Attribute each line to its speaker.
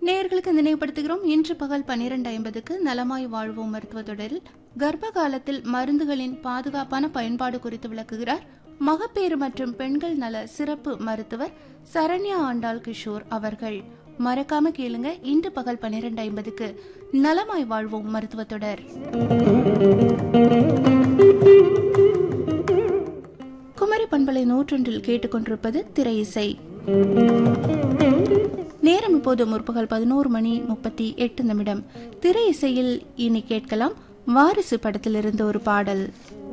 Speaker 1: நேயர்களுக்கு நினைவுபடுத்துகிறோம் இன்று பகல் பன்னிரண்டு ஐம்பதுக்கு நலமாய் வாழ்வோம் மருத்துவ தொடரில் கர்ப்ப காலத்தில் மருந்துகளின் பாதுகாப்பான பயன்பாடு குறித்து விளக்குகிறார் மகப்பேறு மற்றும் பெண்கள் நல சிறப்பு மருத்துவர் சரண்யா ஆண்டாள் கிஷோர் அவர்கள் மறக்காம கேளுங்க இன்று பகல் பன்னிரண்டு ஐம்பதுக்கு நலமாய் வாழ்வோம் மருத்துவ தொடர் குமரி பண்பலை நூற்றொன்றில் கேட்டுக்கொண்டிருப்பது திரை இசை நேரம் இப்போது முற்பகல் பதினோரு மணி முப்பத்தி எட்டு நிமிடம் திரை இசையில் இனி கேட்கலாம் வாரிசு படத்திலிருந்து ஒரு பாடல்